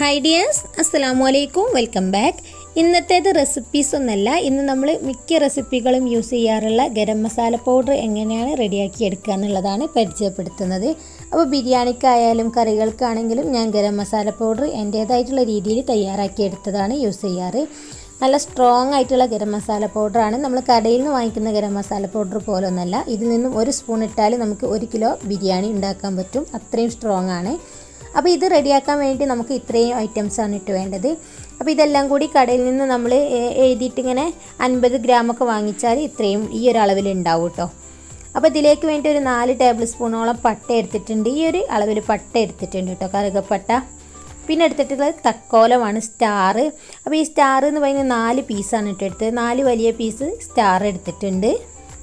hi dears അസ്സലാമു അലൈക്കും welcome back ഇന്നത്തേത് recipes ഒന്നല്ല ഇന്ന് നമ്മൾ മിക്ക റെസിപ്പികളും യൂസ് ചെയ്യാറുള്ള ഗരം മസാല പൗഡർ എങ്ങനെയാണ് റെഡിയാക്കി എടുക്കുക എന്നുള്ളതാണ് പരിചയപ്പെടുത്തുന്നത് അപ്പോൾ ബിരിയാണിക്കായാലും കറികൾക്കാണെങ്കിലും ഞാൻ ഗരം മസാല പൗഡർ എൻ്റേതായിട്ടുള്ള രീതിയിൽ തയ്യാറാക്കി എടുത്തതാണ് യൂസ് ചെയ്യാറ് നല്ല സ്ട്രോങ് ആയിട്ടുള്ള ഗരം മസാല പൗഡറാണ് നമ്മൾ കടയിൽ നിന്ന് വാങ്ങിക്കുന്ന ഗരം മസാല പൗഡർ പോലൊന്നല്ല ഇതിൽ നിന്നും ഒരു സ്പൂൺ ഇട്ടാൽ നമുക്ക് ഒരു കിലോ ബിരിയാണി ഉണ്ടാക്കാൻ പറ്റും അത്രയും സ്ട്രോങ് ആണ് അപ്പോൾ ഇത് റെഡിയാക്കാൻ വേണ്ടി നമുക്ക് ഇത്രയും ഐറ്റംസ് ആണ് ഇട്ട് വേണ്ടത് അപ്പോൾ ഇതെല്ലാം കൂടി കടയിൽ നിന്ന് നമ്മൾ എഴുതിയിട്ട് ഇങ്ങനെ അൻപത് ഗ്രാമൊക്കെ വാങ്ങിച്ചാൽ ഇത്രയും ഈ ഒരു അളവിൽ ഉണ്ടാവും കേട്ടോ അപ്പോൾ ഇതിലേക്ക് വേണ്ടി ഒരു നാല് ടേബിൾ സ്പൂണോളം പട്ട എടുത്തിട്ടുണ്ട് ഈ ഒരു അളവിൽ പട്ട എടുത്തിട്ടുണ്ട് കേട്ടോ കറുകപ്പട്ട പിന്നെ എടുത്തിട്ടുള്ളത് തക്കോലമാണ് സ്റ്റാർ അപ്പോൾ ഈ സ്റ്റാർ എന്ന് പറയുന്നത് നാല് പീസാണ് ഇട്ട് എടുത്തത് നാല് വലിയ പീസ് സ്റ്റാർ എടുത്തിട്ടുണ്ട്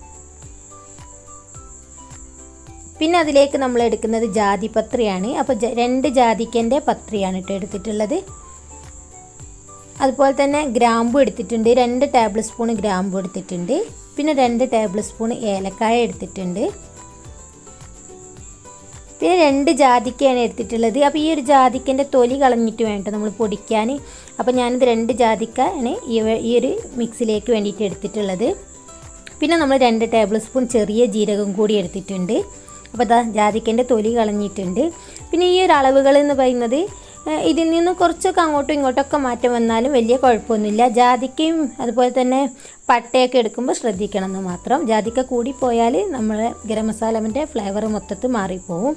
പിന്നെ അതിലേക്ക് നമ്മൾ എടുക്കുന്നത് ജാതിപത്രിയാണ് അപ്പോൾ ജ- രണ്ട് ജാതിക്കൻ്റെ പത്രിയാണ് ഇട്ട് എടുത്തിട്ടുള്ളത് അതുപോലെ തന്നെ ഗ്രാമ്പു എടുത്തിട്ടുണ്ട് രണ്ട് ടേബിൾ സ്പൂൺ ഗ്രാമ്പു എടുത്തിട്ടുണ്ട് പിന്നെ രണ്ട് ടേബിൾ സ്പൂൺ ഏലക്കായ എടുത്തിട്ടുണ്ട് പിന്നെ രണ്ട് ജാതിക്കയാണ് എടുത്തിട്ടുള്ളത് അപ്പോൾ ഈ ഒരു ജാതിക്കൻ്റെ തൊലി കളഞ്ഞിട്ട് വേണ്ട നമ്മൾ പൊടിക്കാൻ അപ്പോൾ ഞാനിത് രണ്ട് ജാതിക്കാണ് ഈ വ- ഈ ഒരു മിക്സിലേക്ക് വേണ്ടിയിട്ട് എടുത്തിട്ടുള്ളത് പിന്നെ നമ്മൾ രണ്ട് ടേബിൾ സ്പൂൺ ചെറിയ ജീരകം കൂടി എടുത്തിട്ടുണ്ട് അപ്പോൾ ഇതാ ജാതിക്കൻ്റെ തൊലി കളഞ്ഞിട്ടുണ്ട് പിന്നെ ഈ ഒരു അളവുകൾ എന്ന് പറയുന്നത് ഏഹ്, ഇതിൽ നിന്ന് കുറച്ചൊക്കെ അങ്ങോട്ടും ഇങ്ങോട്ടൊക്കെ മാറ്റം വന്നാലും വലിയ കുഴപ്പമൊന്നുമില്ല ജാതിക്കയും അതുപോലെ തന്നെ പട്ടയൊക്കെ എടുക്കുമ്പോൾ ശ്രദ്ധിക്കണം എന്ന് മാത്രം ജാതിക്ക കൂടിപ്പോയാൽ നമ്മുടെ ഗരം മസാലൻ്റെ ഫ്ലേവർ മൊത്തത്തിൽ മാറിപ്പോവും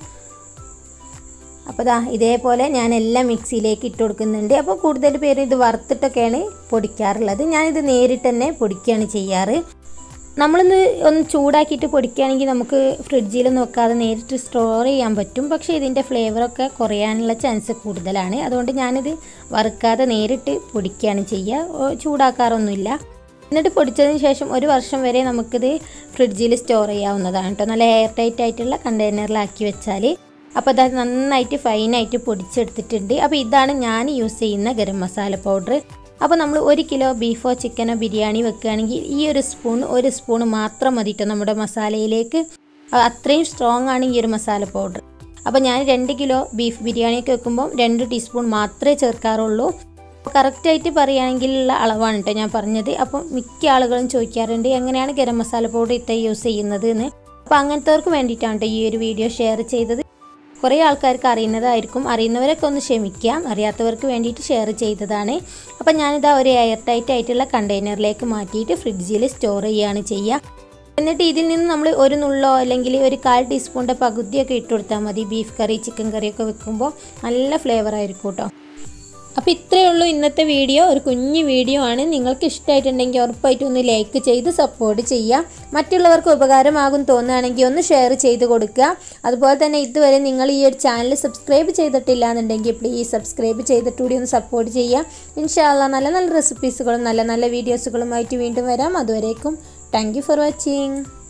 അപ്പോൾ ദാ ഇതേപോലെ ഞാൻ എല്ലാം മിക്സിയിലേക്ക് ഇട്ട് കൊടുക്കുന്നുണ്ട് അപ്പോൾ കൂടുതൽ പേര് ഇത് വറുത്തിട്ടൊക്കെയാണ് പൊടിക്കാറുള്ളത് ഞാനിത് നേരിട്ട് തന്നെ പൊടിക്കുകയാണ് ചെയ്യാറ് നമ്മളിന്ന് ഒന്ന് ചൂടാക്കിയിട്ട് പൊടിക്കുകയാണെങ്കിൽ നമുക്ക് ഫ്രിഡ്ജിലൊന്നും വെക്കാതെ നേരിട്ട് സ്റ്റോർ ചെയ്യാൻ പറ്റും പക്ഷേ ഇതിൻ്റെ ഫ്ലേവറൊക്കെ കുറയാനുള്ള ചാൻസ് കൂടുതലാണ് അതുകൊണ്ട് ഞാനിത് വറുക്കാതെ നേരിട്ട് പൊടിക്കുകയാണ് ചെയ്യുക ഓ, ചൂടാക്കാറൊന്നുമില്ല എന്നിട്ട് പൊടിച്ചതിന് ശേഷം ഒരു വർഷം വരെ നമുക്കിത് ഫ്രിഡ്ജിൽ സ്റ്റോർ ചെയ്യാവുന്നതാണ് കേട്ടോ നല്ല എയർ ടൈറ്റ് ആയിട്ടുള്ള കണ്ടെയ്നറിലാക്കി വെച്ചാൽ അപ്പോൾ അത് നന്നായിട്ട് ഫൈനായിട്ട് പൊടിച്ചെടുത്തിട്ടുണ്ട് അപ്പോൾ ഇതാണ് ഞാൻ യൂസ് ചെയ്യുന്ന ഗരം മസാല പൗഡർ അപ്പോൾ നമ്മൾ ഒരു കിലോ ബീഫോ ചിക്കനോ ബിരിയാണി വെക്കുകയാണെങ്കിൽ ഈ ഒരു സ്പൂൺ ഒരു സ്പൂൺ മാത്രം മതി കേട്ടോ നമ്മുടെ മസാലയിലേക്ക് അത് അത്രയും സ്ട്രോങ് ആണ് ഈ ഒരു മസാല പൗഡർ അപ്പോൾ ഞാൻ രണ്ട് കിലോ ബീഫ് ബിരിയാണിയൊക്കെ വെക്കുമ്പോൾ രണ്ട് ടീസ്പൂൺ മാത്രമേ ചേർക്കാറുള്ളൂ കറക്റ്റായിട്ട് പറയുകയാണെങ്കിലുള്ള അളവാണ് കേട്ടോ ഞാൻ പറഞ്ഞത് അപ്പോൾ മിക്ക ആളുകളും ചോദിക്കാറുണ്ട് എങ്ങനെയാണ് ഗരം മസാല പൗഡർ ഇത്ര യൂസ് ചെയ്യുന്നത് എന്ന് അപ്പോൾ അങ്ങനത്തെവർക്ക് വേണ്ടിയിട്ടാണ് കേട്ടോ ഈ ഒരു വീഡിയോ ഷെയർ ചെയ്തത് കുറേ ആൾക്കാർക്ക് അറിയുന്നതായിരിക്കും അറിയുന്നവരൊക്കെ ഒന്ന് ക്ഷമിക്കാം അറിയാത്തവർക്ക് വേണ്ടിയിട്ട് ഷെയർ ചെയ്തതാണ് അപ്പോൾ ഞാനിതാ ഒരു എയർ ടൈറ്റ് ആയിട്ടുള്ള കണ്ടെയ്നറിലേക്ക് മാറ്റിയിട്ട് ഫ്രിഡ്ജിൽ സ്റ്റോർ ചെയ്യുകയാണ് ചെയ്യുക എന്നിട്ട് ഇതിൽ നിന്ന് നമ്മൾ ഒരു നുള്ളോ അല്ലെങ്കിൽ ഒരു കാൽ ടീസ്പൂണിൻ്റെ പകുതിയൊക്കെ ഇട്ട് കൊടുത്താൽ മതി ബീഫ് കറി ചിക്കൻ കറിയൊക്കെ വെക്കുമ്പോൾ നല്ല ഫ്ലേവർ ആയിരിക്കും കേട്ടോ അപ്പോൾ ഇത്രയേ ഉള്ളൂ ഇന്നത്തെ വീഡിയോ ഒരു കുഞ്ഞു വീഡിയോ ആണ് നിങ്ങൾക്ക് ഇഷ്ടമായിട്ടുണ്ടെങ്കിൽ ഉറപ്പായിട്ടും ഒന്ന് ലൈക്ക് ചെയ്ത് സപ്പോർട്ട് ചെയ്യുക മറ്റുള്ളവർക്ക് ഉപകാരമാകും തോന്നുകയാണെങ്കിൽ ഒന്ന് ഷെയർ ചെയ്ത് കൊടുക്കുക അതുപോലെ തന്നെ ഇതുവരെ നിങ്ങൾ ഈ ഒരു ചാനൽ സബ്സ്ക്രൈബ് ചെയ്തിട്ടില്ല എന്നുണ്ടെങ്കിൽ പ്ലീസ് സബ്സ്ക്രൈബ് ചെയ്തിട്ടുകൂടി ഒന്ന് സപ്പോർട്ട് ചെയ്യുക ഇൻഷാല്ല നല്ല നല്ല റെസിപ്പീസുകളും നല്ല നല്ല വീഡിയോസുകളുമായിട്ട് വീണ്ടും വരാം അതുവരേക്കും താങ്ക് യു ഫോർ വാച്ചിങ്